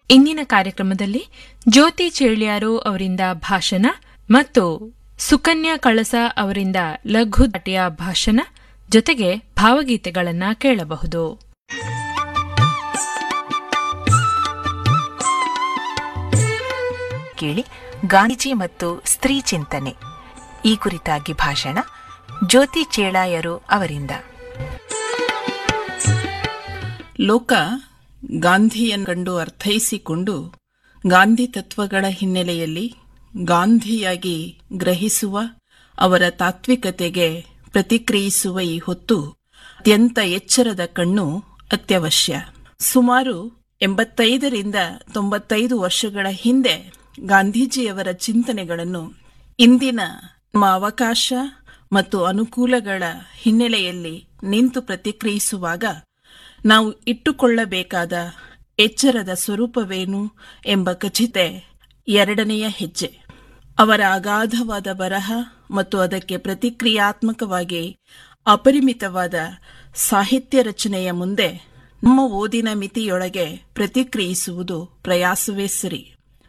ಇಂದಿನ ಕಾರ್ಯಕ್ರಮದಲ್ಲಿ ಜ್ಯೋತಿ ಚೇಳ್ಯಾರು ಅವರಿಂದ ಭಾಷಣ ಮತ್ತು ಸುಕನ್ಯಾ ಕಳಸ ಅವರಿಂದ ಲಘು ದಾಟಿಯ ಭಾಷಣ ಜೊತೆಗೆ ಭಾವಗೀತೆಗಳನ್ನ ಕೇಳಬಹುದು ಕೇಳಿ ಗಾಂಧೀಜಿ ಮತ್ತು ಸ್ತ್ರೀ ಚಿಂತನೆ ಈ ಕುರಿತಾಗಿ ಭಾಷಣ ಜ್ಯೋತಿ ಚೇಳಾಯರು ಅವರಿಂದ ಲೋಕ ಗಾಂಧಿಯನ್ನು ಕಂಡು ಅರ್ಥೈಸಿಕೊಂಡು ಗಾಂಧಿ ತತ್ವಗಳ ಹಿನ್ನೆಲೆಯಲ್ಲಿ ಗಾಂಧಿಯಾಗಿ ಗ್ರಹಿಸುವ ಅವರ ತಾತ್ವಿಕತೆಗೆ ಪ್ರತಿಕ್ರಿಯಿಸುವ ಈ ಹೊತ್ತು ಅತ್ಯಂತ ಎಚ್ಚರದ ಕಣ್ಣು ಅತ್ಯವಶ್ಯ ಸುಮಾರು ಎಂಬತ್ತೈದರಿಂದ ತೊಂಬತ್ತೈದು ವರ್ಷಗಳ ಹಿಂದೆ ಗಾಂಧೀಜಿಯವರ ಚಿಂತನೆಗಳನ್ನು ಇಂದಿನ ನಮ್ಮ ಅವಕಾಶ ಮತ್ತು ಅನುಕೂಲಗಳ ಹಿನ್ನೆಲೆಯಲ್ಲಿ ನಿಂತು ಪ್ರತಿಕ್ರಿಯಿಸುವಾಗ ನಾವು ಇಟ್ಟುಕೊಳ್ಳಬೇಕಾದ ಎಚ್ಚರದ ಸ್ವರೂಪವೇನು ಎಂಬ ಖಚಿತ ಎರಡನೆಯ ಹೆಜ್ಜೆ ಅವರ ಅಗಾಧವಾದ ಬರಹ ಮತ್ತು ಅದಕ್ಕೆ ಪ್ರತಿಕ್ರಿಯಾತ್ಮಕವಾಗಿ ಅಪರಿಮಿತವಾದ ಸಾಹಿತ್ಯ ರಚನೆಯ ಮುಂದೆ ನಮ್ಮ ಓದಿನ ಮಿತಿಯೊಳಗೆ ಪ್ರತಿಕ್ರಿಯಿಸುವುದು ಪ್ರಯಾಸವೇ ಸರಿ